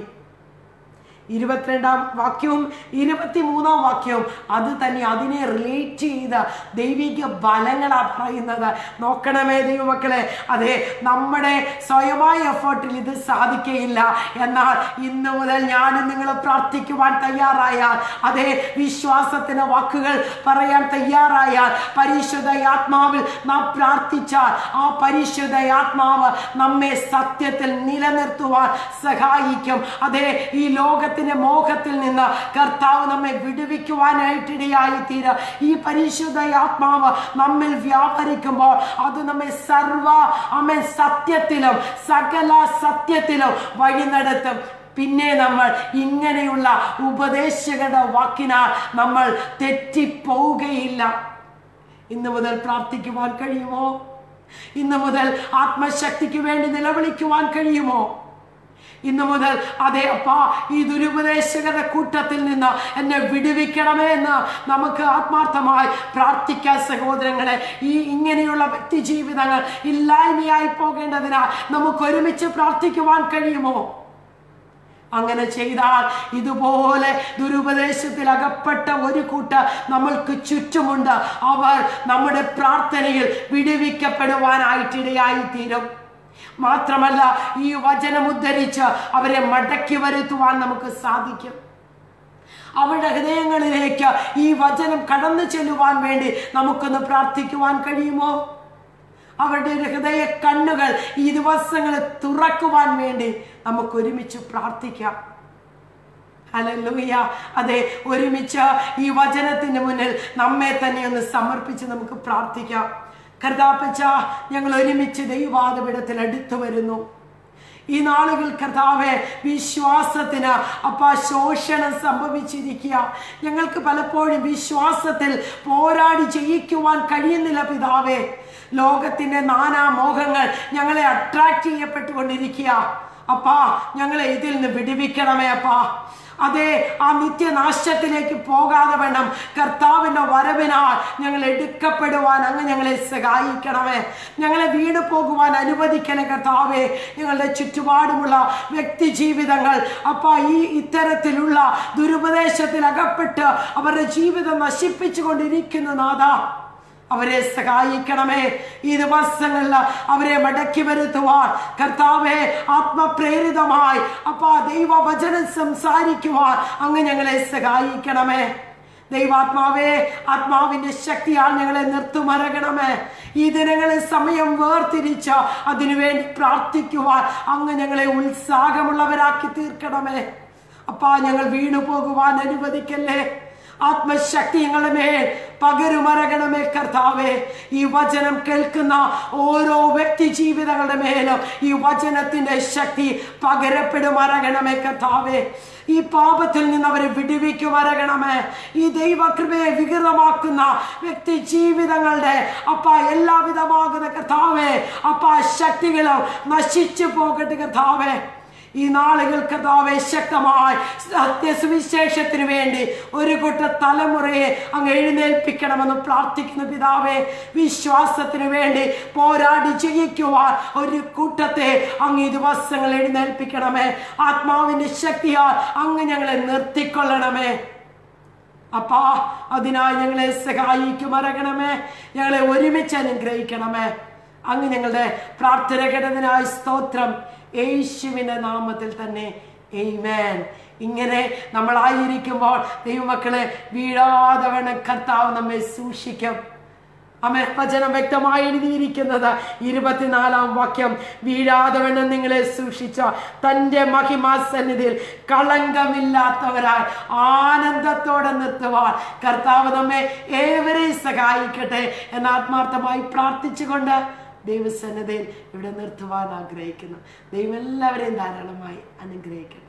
ഇരുപത്തിരണ്ടാം വാക്യവും ഇരുപത്തിമൂന്നാം വാക്യവും അത് തന്നെ അതിനെ റിലേറ്റ് ചെയ്ത ദൈവിക ബലങ്ങളാ പറയുന്നത് നോക്കണമേ ദൈവമക്കളെ അതെ നമ്മുടെ സ്വയമായ എഫേർട്ടിൽ ഇത് സാധിക്കയില്ല എന്നാൽ ഇന്നു മുതൽ ഞാനും നിങ്ങൾ പ്രാർത്ഥിക്കുവാൻ തയ്യാറായാൽ അതെ വിശ്വാസത്തിന് വാക്കുകൾ പറയാൻ തയ്യാറായാൽ പരിശുദ്ധ ആത്മാവിൽ നാം പ്രാർത്ഥിച്ചാൽ ആ പരിശുദ്ധ ആത്മാവ് നമ്മെ സത്യത്തിൽ നിലനിർത്തുവാൻ സഹായിക്കും അതെ ഈ ലോകത്തിന്റെ മോഹത്തിൽ നിന്ന് കർത്താവ് നമ്മെ വിടുവിക്കുവാനായിട്ടിടയായി തീര ഈ പരിശുദ്ധ ആത്മാവ് നമ്മിൽ വ്യാപരിക്കുമ്പോൾ അത് നമ്മെ സർവ അമ്മ സത്യത്തിലും സകല സത്യത്തിലും വഴി നടത്തും പിന്നെ നമ്മൾ ഇങ്ങനെയുള്ള ഉപദേശകരുടെ വാക്കിനാൽ നമ്മൾ തെറ്റിപ്പോവുകയില്ല ഇന്ന് മുതൽ പ്രാർത്ഥിക്കുവാൻ കഴിയുമോ ഇന്ന് മുതൽ ആത്മശക്തിക്ക് വേണ്ടി നിലവിളിക്കുവാൻ കഴിയുമോ ഇന്നു മുതൽ അതെ അപ്പാ ഈ ദുരുപദേശകരുടെ കൂട്ടത്തിൽ നിന്ന് എന്നെ വിടുവിക്കണമേ എന്ന് നമുക്ക് ആത്മാർത്ഥമായി പ്രാർത്ഥിക്കാൻ സഹോദരങ്ങളെ ഈ ഇങ്ങനെയുള്ള വ്യക്തി ജീവിതങ്ങൾ ഇല്ലായ്മയായി പോകേണ്ടതിനാൽ നമുക്ക് ഒരുമിച്ച് പ്രാർത്ഥിക്കുവാൻ കഴിയുമോ അങ്ങനെ ചെയ്താൽ ഇതുപോലെ ദുരുപദേശത്തിൽ അകപ്പെട്ട ഒരു കൂട്ട നമ്മൾക്ക് ചുറ്റുമുണ്ട് അവർ നമ്മുടെ പ്രാർത്ഥനയിൽ വിടുവിക്കപ്പെടുവാനായിട്ടിടയായി തീരും മാത്രമല്ല ഈ വചനം ഉദ്ധരിച്ച് അവരെ മടക്കി വരുത്തുവാൻ നമുക്ക് സാധിക്കും അവരുടെ ഹൃദയങ്ങളിലേക്ക് ഈ വചനം കടന്നു ചെല്ലുവാൻ വേണ്ടി നമുക്കൊന്ന് പ്രാർത്ഥിക്കുവാൻ കഴിയുമോ അവരുടെ ഹൃദയ കണ്ണുകൾ ഈ ദിവസങ്ങൾ തുറക്കുവാൻ വേണ്ടി നമുക്ക് ഒരുമിച്ച് പ്രാർത്ഥിക്കാം ഹല്ലേലൂയ അതെ ഒരുമിച്ച് ഈ വചനത്തിന്റെ മുന്നിൽ നമ്മെ തന്നെ ഒന്ന് സമർപ്പിച്ച് നമുക്ക് പ്രാർത്ഥിക്കാം കർത്താപ്പച്ച ഞങ്ങൾ ഒരുമിച്ച് ദൈവാദപിടത്തിൽ അടുത്തു വരുന്നു ഈ നാളുകൾ കർത്താവെ വിശ്വാസത്തിന് അപ്പ ശോഷണം സംഭവിച്ചിരിക്കുക ഞങ്ങൾക്ക് പലപ്പോഴും വിശ്വാസത്തിൽ പോരാടി ജയിക്കുവാൻ കഴിയുന്നില്ല പിതാവേ ലോകത്തിന്റെ നാനാ മോഹങ്ങൾ ഞങ്ങളെ അട്രാക്ട് ചെയ്യപ്പെട്ടുകൊണ്ടിരിക്കുക അപ്പാ ഞങ്ങളെ ഇതിൽ നിന്ന് വിടുവിക്കണമേ അപ്പാ അതെ ആ നിത്യനാശത്തിലേക്ക് പോകാതെ വേണം കർത്താവിന്റെ വരവിനാൽ ഞങ്ങൾ എടുക്കപ്പെടുവാൻ അങ്ങ് ഞങ്ങളെ സഹായിക്കണമേ ഞങ്ങളെ വീണ് പോകുവാൻ അനുവദിക്കണേ കർത്താവേ ഞങ്ങളുടെ ചുറ്റുപാടുമുള്ള വ്യക്തി ജീവിതങ്ങൾ അപ്പ ഈ ഇത്തരത്തിലുള്ള ദുരുപദേശത്തിൽ അകപ്പെട്ട് അവരുടെ ജീവിതം നശിപ്പിച്ചു കൊണ്ടിരിക്കുന്ന നാഥ അവരെ സഹായിക്കണമേ ഈ ദിവസങ്ങളിൽ അവരെ മടക്കി വരുത്തുവാൻ കർത്താവെ ആത്മപ്രേരിതമായി അപ്പ ദൈവവചനം സംസാരിക്കുവാൻ അങ്ങ് ഞങ്ങളെ സഹായിക്കണമേ ദൈവാത്മാവേ ആത്മാവിന്റെ ശക്തിയാൽ ഞങ്ങളെ നിർത്തുമരകണമേ ഈ ദിനങ്ങളിൽ സമയം വേർതിരിച്ച് അതിനുവേണ്ടി പ്രാർത്ഥിക്കുവാൻ അങ്ങ് ഞങ്ങളെ ഉത്സാഹമുള്ളവരാക്കി തീർക്കണമേ അപ്പാ ഞങ്ങൾ വീണു പോകുവാൻ അനുവദിക്കല്ലേ ആത്മശക്തി ഞങ്ങളുടെ മേൽ പകരുമറകണമേ കർത്താവേ ഈ വചനം കേൾക്കുന്ന ഓരോ വ്യക്തി ജീവിതങ്ങളുടെ മേലും ഈ വചനത്തിന്റെ ശക്തി പകരപ്പെടുമറകണമേ കർത്താവേ ഈ പാപത്തിൽ നിന്ന് അവരെ വിടുവിക്കുമരകണമേ ഈ ദൈവകൃപയെ വികൃതമാക്കുന്ന വ്യക്തി ജീവിതങ്ങളുടെ അപ്പ എല്ലാവിധമാകുന്ന കർത്താവേ അപ്പ ശക്തികളും നശിച്ചു പോകട്ടെ കർത്താവേ ഈ നാളുകൾ കർത്താവെ ശക്തമായി സത്യസുവിശേഷത്തിന് വേണ്ടി ഒരു കൂട്ട തലമുറയെ അങ്ങ് എഴുന്നേൽപ്പിക്കണമെന്ന് പ്രാർത്ഥിക്കുന്നു പിതാവെ വിശ്വാസത്തിന് വേണ്ടി പോരാടി ജയിക്കുവാൻ ഒരു കൂട്ടത്തെ അങ്ങ് ഈ ദിവസങ്ങൾ എഴുന്നേൽപ്പിക്കണമേ ആത്മാവിന്റെ ശക്തിയാൽ അങ്ങ് ഞങ്ങളെ നിർത്തിക്കൊള്ളണമേ അപ്പാ അതിനായി ഞങ്ങളെ സഹായിക്കുമരകണമേ ഞങ്ങളെ ഒരുമിച്ച് അനുഗ്രഹിക്കണമേ അങ്ങ് ഞങ്ങളുടെ പ്രാർത്ഥന കേട്ടതിനായി സ്തോത്രം യേശുവിന്റെ നാമത്തിൽ തന്നെ എയ്മേൻ ഇങ്ങനെ നമ്മളായിരിക്കുമ്പോൾ ദൈവമക്കളെ വീഴാതെ വേണം കർത്താവ് നമ്മെ സൂക്ഷിക്കും അമേ വചനം വ്യക്തമായി എഴുതിയിരിക്കുന്നത് ഇരുപത്തിനാലാം വാക്യം വീഴാതെ വേണം നിങ്ങളെ സൂക്ഷിച്ച തൻ്റെ മഹിമാസന്നിധിയിൽ കളങ്കമില്ലാത്തവരായി ആനന്ദത്തോടെ നിർത്തുവാൻ കർത്താവ് നമ്മെ ഏവരെയും സഹായിക്കട്ടെ എന്ന് ആത്മാർത്ഥമായി പ്രാർത്ഥിച്ചുകൊണ്ട് ദൈവസന്നതയിൽ ഇവിടെ നിർത്തുവാൻ ആഗ്രഹിക്കുന്നു ദൈവം എല്ലാവരെയും ധാരാളമായി അനുഗ്രഹിക്കട്ടെ